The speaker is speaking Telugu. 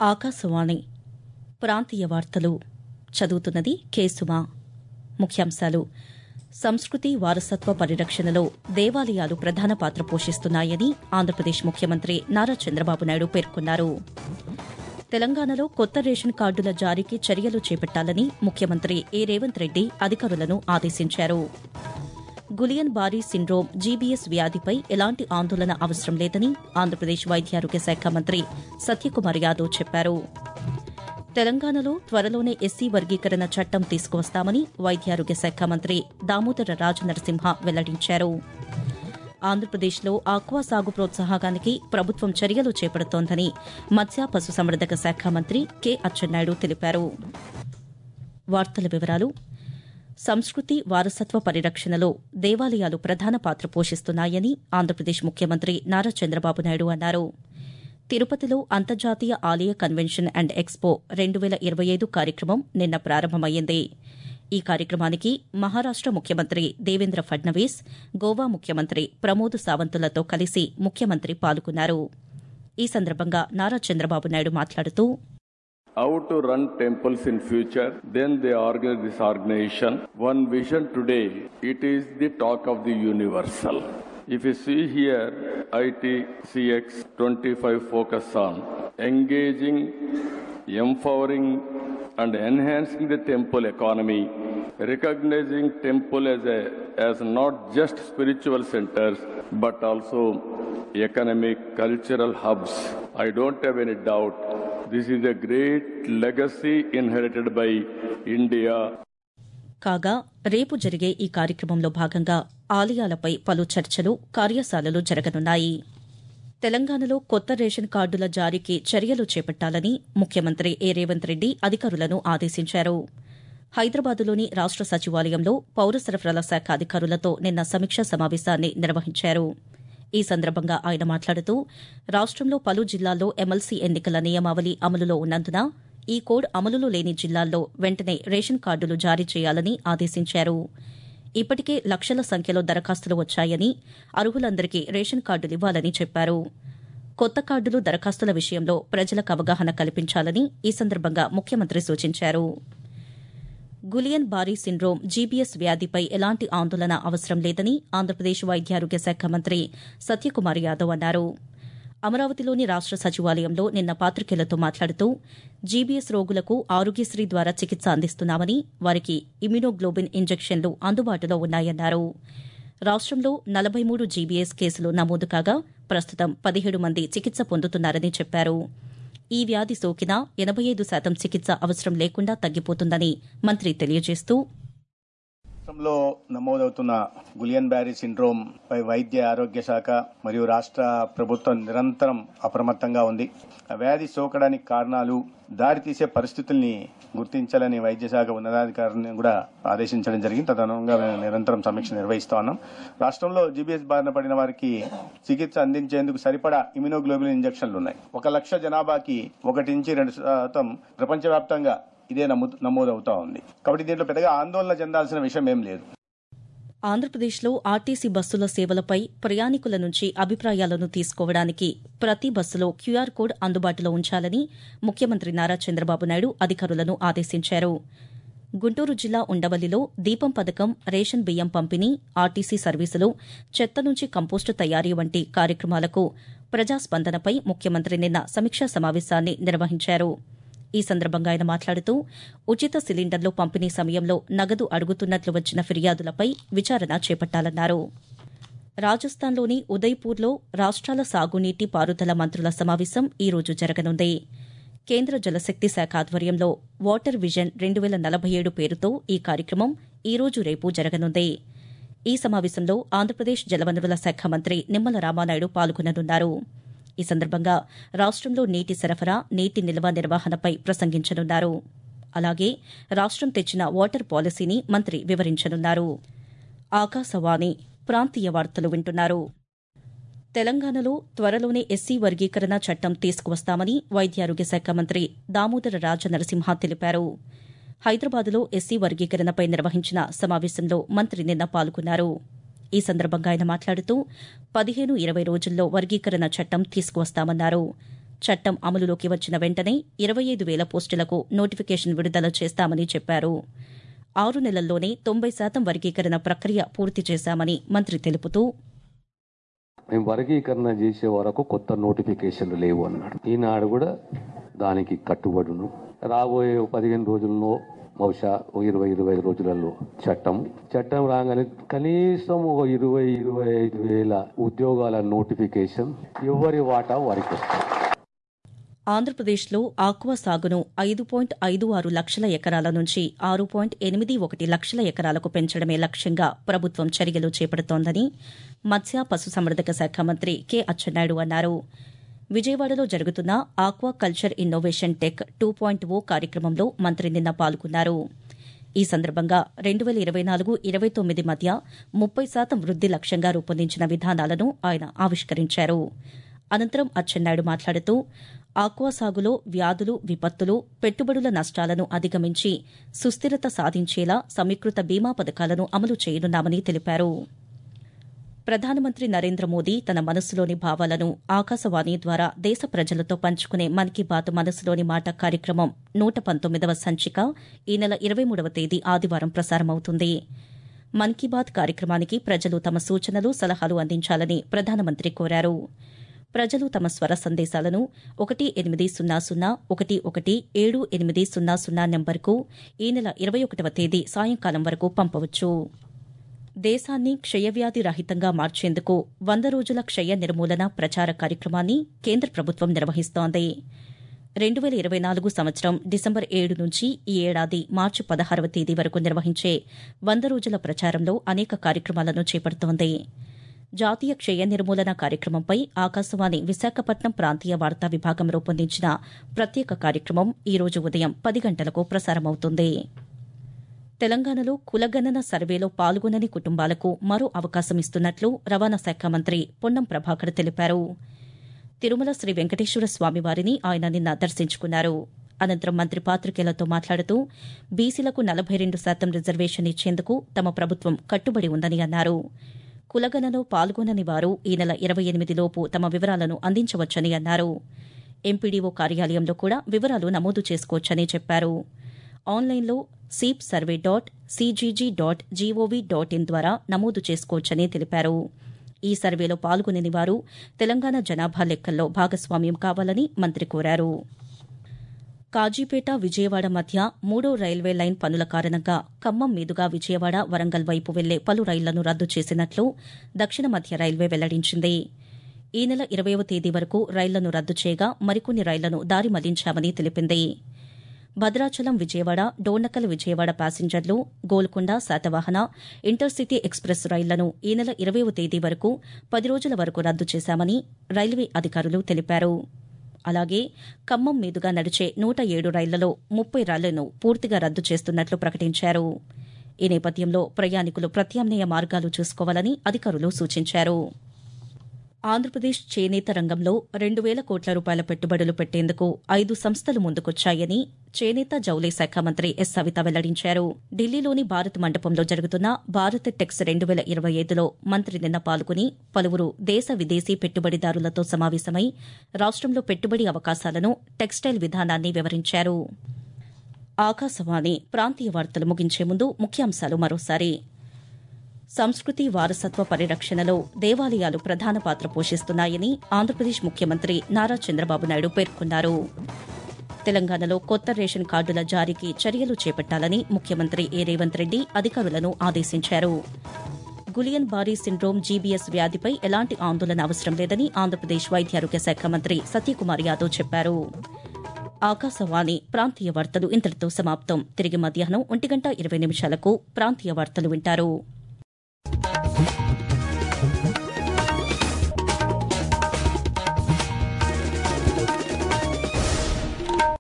ఆకాశవాణి ప్రాంతీయ వార్తలు చదువుతున్నది కేసుమా ముఖ్యాంశాలు సంస్కృతి వారసత్వ పరిరక్షణలో దేవాలయాలు ప్రధాన పాత్ర పోషిస్తున్నాయని ఆంధ్రప్రదేశ్ ముఖ్యమంత్రి నారా చంద్రబాబు నాయుడు పేర్కొన్నారు తెలంగాణలో కొత్త రేషన్ కార్డుల జారీకి చర్యలు చేపట్టాలని ముఖ్యమంత్రి ఏ రేవంత్ రెడ్డి అధికారులను ఆదేశించారు గులియన్ బారీ సిండ్రోమ్ జీబీఎస్ వ్యాధిపై ఎలాంటి ఆందోళన అవసరం లేదని ఆంధ్రప్రదేశ్ వైద్యారోగ్య శాఖ మంత్రి సత్యకుమార్ యాదవ్ చెప్పారు తెలంగాణలో త్వరలోనే ఎస్సీ వర్గీకరణ చట్టం తీసుకువస్తామని వైద్యారోగ్య శాఖ మంత్రి దామోదర రాజనరసింహ వెల్లడించారు ఆంధ్రప్రదేశ్లో ఆక్వా సాగు ప్రోత్సాహకానికి ప్రభుత్వం చర్యలు చేపడుతోందని మత్స్య పశుసంవర్ధక శాఖ మంత్రి కె అచ్చెన్నాయుడు తెలిపారు వార్తల వివరాలు సంస్కృతి వారసత్వ పరిరక్షణలో దేవాలయాలు ప్రధాన పాత్ర పోషిస్తున్నాయని ఆంధ్రప్రదేశ్ ముఖ్యమంత్రి నారా చంద్రబాబు నాయుడు అన్నారు తిరుపతిలో అంతర్జాతీయ ఆలయ కన్వెన్షన్ అండ్ ఎక్స్పో రెండు వేల ఇరవై ఐదు కార్యక్రమం నిన్న ప్రారంభమైంది ఈ కార్యక్రమానికి మహారాష్ట ముఖ్యమంత్రి దేవేంద్ర ఫడ్నవీస్ గోవా ముఖ్యమంత్రి ప్రమోద్ సావంతులతో కలిసి ముఖ్యమంత్రి పాల్గొన్నారు ఈ సందర్భంగా నారా చంద్రబాబు నాయుడు మాట్లాడుతూ how to run temples in future then they organize this organization one vision today it is the talk of the universal if you see here itcx 25 focus on engaging empowering and enhancing the temple economy recognizing temple as a as not just spiritual centers but also economic cultural hubs i don't have any doubt this is a great legacy inherited by India. కాగా రేపు జరిగే ఈ కార్యక్రమంలో భాగంగా ఆలయాలపై పలు చర్చలు కార్యశాలలు జరగనున్నాయి తెలంగాణలో కొత్త రేషన్ కార్డుల జారీకి చర్యలు చేపట్టాలని ముఖ్యమంత్రి ఏ రేవంత్ రెడ్డి అధికారులను ఆదేశించారు హైదరాబాదులోని రాష్ట సచివాలయంలో పౌర సరఫరాల శాఖ అధికారులతో నిన్న సమీక్షా సమావేశాన్ని నిర్వహించారు ఈ సందర్భంగా ఆయన మాట్లాడుతూ రాష్టంలో పలు జిల్లాల్లో ఎమ్మెల్సీ ఎన్నికల నియమావళి అమలులో ఉన్నందున ఈ కోడ్ అమలులో లేని జిల్లాల్లో వెంటనే రేషన్ కార్డులు జారీ చేయాలని ఆదేశించారు ఇప్పటికే లక్షల సంఖ్యలో దరఖాస్తులు వచ్చాయని అర్హులందరికీ రేషన్ కార్డులు ఇవ్వాలని చెప్పారు కొత్త కార్డులు దరఖాస్తుల విషయంలో ప్రజలకు అవగాహన కల్పించాలని ఈ సందర్భంగా ముఖ్యమంత్రి సూచించారు గులియన్ బారీ సిండ్రోమ్ జీబీఎస్ వ్యాధిపై ఎలాంటి ఆందోళన అవసరం లేదని ఆంధ్రప్రదేశ్ వైద్యారోగ్య శాఖ మంత్రి సత్యకుమార్ యాదవ్ అన్నారు అమరావతిలోని రాష్ట సచివాలయంలో నిన్న పాతికేయులతో మాట్లాడుతూ జీబీఎస్ రోగులకు ఆరోగ్యశ్రీ ద్వారా చికిత్స అందిస్తున్నామని వారికి ఇమ్యునోగ్లోబిన్ ఇంజెక్షన్లు అందుబాటులో ఉన్నాయన్నారు రాష్టంలో నలభై మూడు జీబీఎస్ కేసులు నమోదు కాగా ప్రస్తుతం పదిహేడు మంది చికిత్స పొందుతున్నారని చెప్పారు ఈ వ్యాధి సోకినా ఎనబై ఐదు శాతం చికిత్స అవసరం లేకుండా తగ్గిపోతుందని మంత్రి తెలియజేస్తూ రాష్ట్రంలో నమోదవుతున్న గులియన్ బ్యారీ సిండ్రోమ్ పై వైద్య ఆరోగ్య శాఖ మరియు రాష్ట్ర ప్రభుత్వం నిరంతరం అప్రమత్తంగా ఉంది ఆ వ్యాధి సోకడానికి కారణాలు దారితీసే పరిస్థితుల్ని గుర్తించాలని వైద్య శాఖ ఉన్నతాధికారిని కూడా ఆదేశించడం జరిగింది తదనుగుణంగా మేము నిరంతరం సమీక్ష నిర్వహిస్తా ఉన్నాం రాష్ట్రంలో జీబీఎస్ బారిన పడిన వారికి చికిత్స అందించేందుకు సరిపడా ఇమ్యునోగ్లోబిన్ ఇంజక్షన్లు ఉన్నాయి ఒక లక్ష జనాభాకి ఒకటి నుంచి రెండు శాతం ప్రపంచవ్యాప్తంగా ఇదే నమోదు నమోదవుతా ఉంది కాబట్టి దీంట్లో పెద్దగా ఆందోళన చెందాల్సిన విషయం ఏం లేదు ఆంధ్రప్రదేశ్లో ఆర్టీసీ బస్సుల సేవలపై ప్రయాణికుల నుంచి అభిప్రాయాలను తీసుకోవడానికి ప్రతి బస్సులో క్యూఆర్ కోడ్ అందుబాటులో ఉంచాలని ముఖ్యమంత్రి నారా చంద్రబాబు నాయుడు అధికారులను ఆదేశించారు గుంటూరు జిల్లా ఉండవల్లిలో దీపం పథకం రేషన్ బియ్యం పంపిణీ ఆర్టీసీ సర్వీసులు చెత్త నుంచి కంపోస్టు తయారీ వంటి కార్యక్రమాలకు ప్రజాస్పందనపై ముఖ్యమంత్రి నిన్న సమీక్షా సమావేశాన్ని నిర్వహించారు ఈ సందర్భంగా ఆయన మాట్లాడుతూ ఉచిత సిలిండర్లు పంపిణీ సమయంలో నగదు అడుగుతున్నట్లు వచ్చిన ఫిర్యాదులపై విచారణ చేపట్టాలన్నారు రాజస్థాన్లోని ఉదయ్పూర్లో రాష్ట్రాల సాగునీటి పారుదల మంత్రుల సమావేశం ఈ రోజు జరగనుంది కేంద్ర జలశక్తి శాఖ ఆధ్వర్యంలో వాటర్ విజన్ రెండు వేల నలభై ఏడు పేరుతో ఈ కార్యక్రమం ఈ రోజు రేపు జరగనుంది ఈ సమావేశంలో ఆంధ్రప్రదేశ్ జలవనరుల శాఖ మంత్రి నిమ్మల రామానాయుడు పాల్గొననున్నారు ఈ సందర్భంగా రాష్టంలో నీటి సరఫరా నీటి నిల్వ నిర్వహణపై ప్రసంగించనున్నారు అలాగే రాష్టం తెచ్చిన వాటర్ పాలసీని మంత్రి వివరించనున్నారు ఆకాశవాణి ప్రాంతీయ వార్తలు వింటున్నారు తెలంగాణలో త్వరలోనే ఎస్సీ వర్గీకరణ చట్టం తీసుకువస్తామని వైద్యారోగ్య శాఖ మంత్రి దామోదర రాజనరసింహ తెలిపారు హైదరాబాద్లో ఎస్సీ వర్గీకరణపై నిర్వహించిన సమావేశంలో మంత్రి నిన్న పాల్గొన్నారు ఈ సందర్భంగా ఆయన మాట్లాడుతూ పదిహేను ఇరవై రోజుల్లో వర్గీకరణ చట్టం తీసుకువస్తామన్నారు చట్టం అమలులోకి వచ్చిన వెంటనే ఇరవై ఐదు వేల పోస్టులకు నోటిఫికేషన్ విడుదల చేస్తామని చెప్పారు ఆరు నెలల్లోనే తొంభై శాతం వర్గీకరణ ప్రక్రియ పూర్తి చేశామని మంత్రి తెలుపుతూ మేము వర్గీకరణ చేసే వరకు కొత్త నోటిఫికేషన్లు లేవు అన్నాడు ఈనాడు కూడా దానికి కట్టుబడును రాబోయే పదిహేను రోజుల్లో బహుశా ఓ ఇరవై ఇరవై ఐదు రోజులలో చట్టం చట్టం రాగానే కనీసం ఒక ఇరవై ఇరవై ఐదు వేల ఉద్యోగాల నోటిఫికేషన్ ఎవరి వాటా వారికి వస్తుంది ఆంధ్రప్రదేశ్లో ఆక్వా సాగును ఐదు పాయింట్ ఐదు ఆరు లక్షల ఎకరాల నుంచి ఆరు పాయింట్ ఎనిమిది ఒకటి లక్షల ఎకరాలకు పెంచడమే లక్ష్యంగా ప్రభుత్వం చర్యలు చేపడుతోందని మత్స్య పశుసంవర్ధక శాఖ మంత్రి కె అచ్చెన్నాయుడు అన్నారు విజయవాడలో జరుగుతున్న aquaculture innovation tech two point O కార్యక్రమంలో మంత్రి నిన్న పాల్గొన్నారు ఈ సందర్భంగా రెండు వేల ఇరవై నాలుగు ఇరవై తొమ్మిది మధ్య ముప్పై శాతం వృద్ది లక్ష్యంగా రూపొందించిన విధానాలను ఆయన ఆవిష్కరించారు అనంతరం అచ్చెన్నాయుడు మాట్లాడుతూ ఆక్వా సాగులో వ్యాధులు విపత్తులు పెట్టుబడుల నష్టాలను అధిగమించి సుస్థిరత సాధించేలా సమీకృత బీమా పథకాలను అమలు చేయనున్నామని తెలిపారు ప్రధానమంత్రి నరేంద్ర మోదీ తన మనసులోని భావాలను ఆకాశవాణి ద్వారా దేశ ప్రజలతో పంచుకునే మన్ కీ బాత్ మనసులోని మాట కార్యక్రమం నూట పంతొమ్మిదవ సంచిక ఈ నెల ఇరవై మూడవ తేదీ ఆదివారం ప్రసారమవుతుంది మన్ కీ బాత్ కార్యక్రమానికి ప్రజలు తమ సూచనలు సలహాలు అందించాలని ప్రధానమంత్రి కోరారు ప్రజలు తమ స్వర సందేశాలను ఒకటి ఎనిమిది సున్నా సున్నా ఒకటి ఒకటి ఏడు ఎనిమిది సున్నా సున్నా నెంబర్కు ఈ నెల ఇరవై ఒకటవ తేదీ సాయంకాలం వరకు పంపవచ్చు దేశాన్ని క్షయవ్యాధి రహితంగా మార్చేందుకు వంద రోజుల క్షయ నిర్మూలన ప్రచార కార్యక్రమాన్ని కేంద్ర ప్రభుత్వం నిర్వహిస్తోంది రెండు వేల ఇరవై నాలుగు సంవత్సరం డిసెంబర్ ఏడు నుంచి ఈ ఏడాది మార్చి పదహారవ తేదీ వరకు నిర్వహించే వంద రోజుల ప్రచారంలో అనేక కార్యక్రమాలను చేపడుతోంది జాతీయ క్షయ నిర్మూలన కార్యక్రమంపై ఆకాశవాణి విశాఖపట్నం ప్రాంతీయ వార్తా విభాగం రూపొందించిన ప్రత్యేక కార్యక్రమం ఈ రోజు ఉదయం పది గంటలకు ప్రసారమవుతుంది తెలంగాణలో కులగణన సర్వేలో పాల్గొనని కుటుంబాలకు మరో అవకాశం ఇస్తున్నట్లు రవాణా శాఖ మంత్రి పొన్నం ప్రభాకర్ తెలిపారు తిరుమల శ్రీ వెంకటేశ్వర స్వామివారిని ఆయన నిన్న దర్శించుకున్నారు అనంతరం మంత్రి పాతికేయులతో మాట్లాడుతూ బీసీలకు నలభై రెండు శాతం రిజర్వేషన్ ఇచ్చేందుకు తమ ప్రభుత్వం కట్టుబడి ఉందని అన్నారు కులగణలో పాల్గొనని వారు ఈ నెల ఇరవై ఎనిమిదిలోపు తమ వివరాలను అందించవచ్చని అన్నారు ఎంపీడీఓ కార్యాలయంలో కూడా వివరాలు నమోదు చేసుకోవచ్చని చెప్పారు ఆన్లైన్లో సీప్ survey dot CGG dot GOV dot in ద్వారా నమోదు చేసుకోవచ్చని తెలిపారు ఈ సర్వేలో పాల్గొనని వారు తెలంగాణ జనాభా లెక్కల్లో భాగస్వామ్యం కావాలని మంత్రి కోరారు కాజీపేట విజయవాడ మధ్య మూడో రైల్వే లైన్ పనుల కారణంగా ఖమ్మం మీదుగా విజయవాడ వరంగల్ వైపు వెళ్లే పలు రైళ్లను రద్దు చేసినట్లు దక్షిణ మధ్య రైల్వే వెల్లడించింది ఈ నెల ఇరవైవ తేదీ వరకు రైళ్లను రద్దు చేయగా మరికొన్ని రైళ్లను దారి మళ్లించామని తెలిపింది భద్రాచలం విజయవాడ డోర్నకల్ విజయవాడ ప్యాసింజర్లు గోల్కొండ శాతవాహన ఇంటర్సిటీ ఎక్స్ప్రెస్ రైళ్లను ఈ నెల ఇరవైవ తేదీ వరకు పది రోజుల వరకు రద్దు చేశామని రైల్వే అధికారులు తెలిపారు అలాగే ఖమ్మం మీదుగా నడిచే నూట ఏడు రైళ్లలో ముప్పై రైళ్లను పూర్తిగా రద్దు చేస్తున్నట్లు ప్రకటించారు ఈ నేపథ్యంలో ప్రయాణికులు ప్రత్యామ్నాయ మార్గాలు చూసుకోవాలని అధికారులు సూచించారు ఆంధ్రప్రదేశ్ చేనేత రంగంలో రెండు వేల కోట్ల రూపాయల పెట్టుబడులు పెట్టేందుకు ఐదు సంస్థలు ముందుకొచ్చాయని చేనేత జౌళి శాఖ మంత్రి ఎస్ సవిత వెల్లడించారు ఢిల్లీలోని భారత్ మండపంలో జరుగుతున్న భారత్ టెక్స్ రెండు వేల ఇరవై ఐదులో మంత్రి నిన్న పాల్గొని పలువురు దేశ విదేశీ పెట్టుబడిదారులతో సమావేశమై రాష్టంలో పెట్టుబడి అవకాశాలను టెక్స్టైల్ విధానాన్ని వివరించారు ఆకాశవాణి ప్రాంతీయ వార్తలు ముగించే ముందు ముఖ్యాంశాలు మరోసారి సంస్కృతి వారసత్వ పరిరక్షణలో దేవాలయాలు ప్రధాన పాత్ర పోషిస్తున్నాయని ఆంధ్రప్రదేశ్ ముఖ్యమంత్రి నారా చంద్రబాబు నాయుడు పేర్కొన్నారు తెలంగాణలో కొత్త రేషన్ కార్డుల జారీకి చర్యలు చేపట్టాలని ముఖ్యమంత్రి ఏ రేవంత్ రెడ్డి అధికారులను ఆదేశించారు గులియన్ బారీ సిండ్రోమ్ జీబీఎస్ వ్యాధిపై ఎలాంటి ఆందోళన అవసరం లేదని ఆంధ్రప్రదేశ్ వైద్యారోగ్య శాఖ మంత్రి సత్యకుమార్ యాదవ్ చెప్పారు ఆకాశవాణి ప్రాంతీయ వార్తలు ఇంతటితో సమాప్తం తిరిగి మధ్యాహ్నం ఒంటి గంట ఇరవై నిమిషాలకు ప్రాంతీయ వార్తలు వింటారు